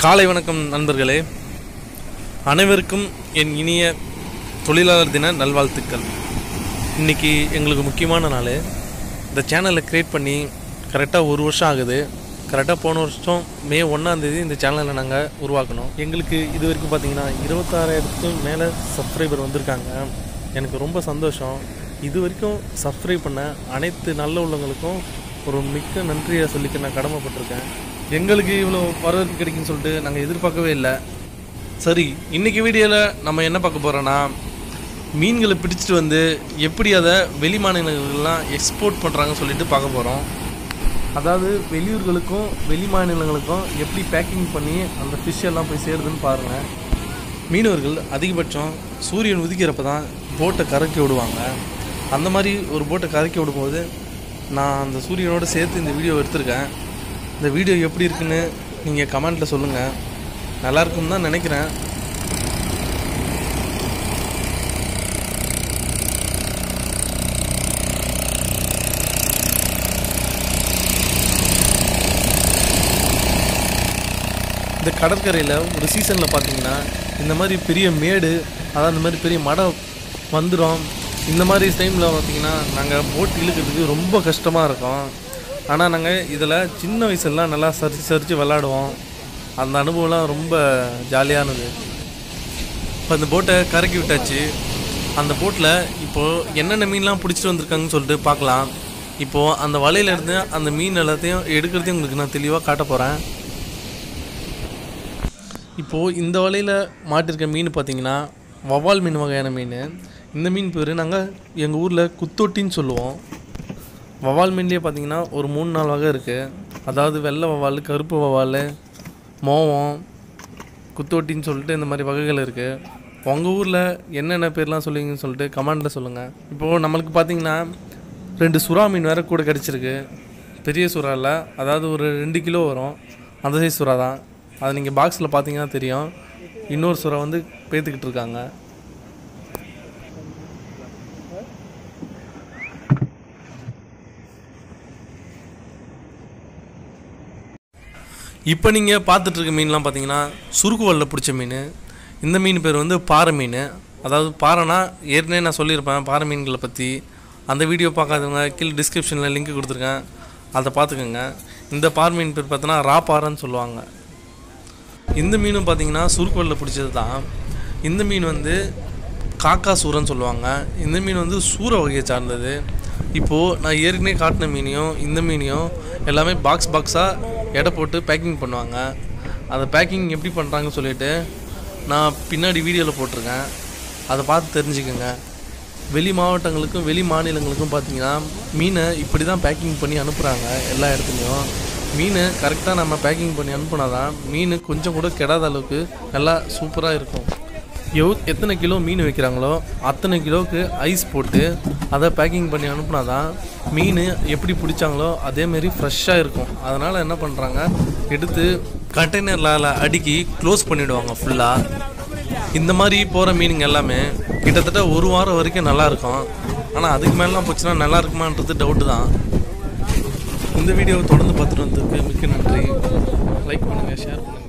காலை வணக்கம் நண்பர்களே அனைவருக்கும் என் இனிய தொழிலாளர் தின நல்வாழ்த்துக்கள் இன்னைக்கு எங்களுக்கு முக்கியமான நாள் இந்த சேனலை க்ரியேட் பண்ணி கரெக்டாக ஒரு வருஷம் ஆகுது கரெக்டாக போன வருஷம் மே ஒன்றாந்தேதி இந்த சேனலை நாங்கள் உருவாக்கணும் எங்களுக்கு இது வரைக்கும் பார்த்தீங்கன்னா இருபத்தாறாயிரத்துக்கும் மேலே சப்ஸ்கிரைபர் வந்திருக்காங்க எனக்கு ரொம்ப சந்தோஷம் இது வரைக்கும் சப்ஸ்கிரைப் பண்ண அனைத்து நல்ல உள்ளவங்களுக்கும் ஒரு மிக்க நன்றியை சொல்லிக்க நான் கடமைப்பட்டிருக்கேன் எங்களுக்கு இவ்வளோ வரவேற்பு கிடைக்குன்னு சொல்லிட்டு நாங்கள் எதிர்பார்க்கவே இல்லை சரி இன்னைக்கு வீடியோவில் நம்ம என்ன பார்க்க போகிறோன்னா மீன்களை பிடிச்சிட்டு வந்து எப்படி அதை வெளி மாநிலங்களுக்கெல்லாம் எக்ஸ்போர்ட் பண்ணுறாங்கன்னு சொல்லிட்டு பார்க்க போகிறோம் அதாவது வெளியூர்களுக்கும் வெளி மாநிலங்களுக்கும் எப்படி பேக்கிங் பண்ணி அந்த ஃபிஷ் எல்லாம் போய் சேருதுன்னு பாருங்கள் மீனவர்கள் அதிகபட்சம் சூரியன் உதிக்கிறப்ப தான் போட்டை கறக்கி விடுவாங்க அந்த மாதிரி ஒரு போட்டை கறக்கி விடும்போது நான் அந்த சூரியனோடு சேர்த்து இந்த வீடியோ எடுத்திருக்கேன் இந்த வீடியோ எப்படி இருக்குன்னு நீங்கள் கமெண்ட்டில் சொல்லுங்கள் நல்லா இருக்கும்னு தான் நினைக்கிறேன் இந்த கடற்கரையில் ஒரு சீசனில் பார்த்தீங்கன்னா இந்த மாதிரி பெரிய மேடு அதாவது இந்த மாதிரி பெரிய மடம் வந்துடும் இந்த மாதிரி டைமில் பார்த்தீங்கன்னா நாங்கள் போட் இழுக்கிறதுக்கு ரொம்ப கஷ்டமாக இருக்கும் ஆனால் நாங்கள் இதில் சின்ன வயசுலலாம் நல்லா சரிச்சு சரிச்சு விளாடுவோம் அந்த அனுபவம்லாம் ரொம்ப ஜாலியானது இப்போ அந்த போட்டை கறக்கி விட்டாச்சு அந்த போட்டில் இப்போது என்னென்ன மீன்லாம் பிடிச்சிட்டு வந்திருக்காங்கன்னு சொல்லிட்டு பார்க்கலாம் இப்போது அந்த வலையில இருந்து அந்த மீன் எல்லாத்தையும் எடுக்கிறதையும் உங்களுக்கு நான் தெளிவாக காட்ட போகிறேன் இப்போது இந்த வலையில் மாட்டிருக்க மீன் பார்த்தீங்கன்னா வவ்வால் மீன் வகையான மீன் இந்த மீன் பேர் நாங்கள் எங்கள் ஊரில் குத்தொட்டின்னு சொல்லுவோம் வவ்வால் மீன்லேயே பார்த்தீங்கன்னா ஒரு மூணு நாலு வகை இருக்குது அதாவது வெள்ளை வவ்வால் கருப்பு வவ்வால் மோவம் குத்தொட்டின்னு சொல்லிட்டு இந்த மாதிரி வகைகள் இருக்குது உங்கள் ஊரில் என்னென்ன பேர்லாம் சொல்லுவீங்கன்னு சொல்லிட்டு கமெண்டில் சொல்லுங்கள் இப்போது நம்மளுக்கு பார்த்தீங்கன்னா ரெண்டு சுறா மீன் வேறு கூட கிடச்சிருக்கு பெரிய சுறா இல்லை அதாவது ஒரு ரெண்டு கிலோ வரும் அந்த சைஸ் சுறா தான் அது நீங்கள் பாக்ஸில் பார்த்தீங்கன்னா தெரியும் இன்னொரு சுறா வந்து பேத்துக்கிட்டு இருக்காங்க இப்போ நீங்கள் பார்த்துட்டு இருக்க மீன்லாம் பார்த்தீங்கன்னா சுருக்கு வலையில் பிடிச்ச மீன் இந்த மீன் பேர் வந்து பாறை மீன் அதாவது பாறைனா ஏற்கனவே நான் சொல்லியிருப்பேன் பாறை மீன்களை பற்றி அந்த வீடியோ பார்க்காதவங்க கீழே டிஸ்கிரிப்ஷனில் லிங்க் கொடுத்துருக்கேன் அதை பார்த்துக்கோங்க இந்த பாறை மீன் பேர் பார்த்தோன்னா ரா பாறைன்னு சொல்லுவாங்க இந்த மீனும் பார்த்தீங்கன்னா சுருக்கு வலையில் பிடிச்சது தான் இந்த மீன் வந்து காக்கா சூரன்னு சொல்லுவாங்க இந்த மீன் வந்து சூற வகையை சார்ந்தது இப்போது நான் ஏற்கனவே காட்டின மீனையும் இந்த மீனையும் எல்லாமே பாக்ஸ் பாக்ஸாக எடை போட்டு பேக்கிங் பண்ணுவாங்க அதை பேக்கிங் எப்படி பண்ணுறாங்கன்னு சொல்லிட்டு நான் பின்னாடி வீடியோவில் போட்டிருக்கேன் அதை பார்த்து தெரிஞ்சுக்கோங்க வெளி மாவட்டங்களுக்கும் வெளி மாநிலங்களுக்கும் பார்த்தீங்கன்னா மீனை இப்படி தான் பேக்கிங் பண்ணி அனுப்புகிறாங்க எல்லா இடத்துலையும் மீன் கரெக்டாக நம்ம பேக்கிங் பண்ணி அனுப்புனா தான் மீன் கொஞ்சம் கூட கெடாத அளவுக்கு நல்லா சூப்பராக இருக்கும் எவ் எத்தனை கிலோ மீன் வைக்கிறாங்களோ அத்தனை கிலோவுக்கு ஐஸ் போட்டு அதை பேக்கிங் பண்ணி அனுப்புனா தான் மீன் எப்படி பிடிச்சாங்களோ அதேமாரி ஃப்ரெஷ்ஷாக இருக்கும் அதனால் என்ன பண்ணுறாங்க எடுத்து கண்டெய்னரில் அடுக்கி க்ளோஸ் பண்ணிவிடுவாங்க ஃபுல்லாக இந்த மாதிரி போகிற மீனுங்க எல்லாமே கிட்டத்தட்ட ஒரு வாரம் வரைக்கும் நல்லா இருக்கும் ஆனால் அதுக்கு மேலாம் போச்சுன்னா நல்லா இருக்குமான்றது டவுட்டு தான் இந்த வீடியோவை தொடர்ந்து பார்த்துட்டு வந்ததுக்கு மிக்க நன்றி லைக் பண்ணுங்கள் ஷேர் பண்ணுங்கள்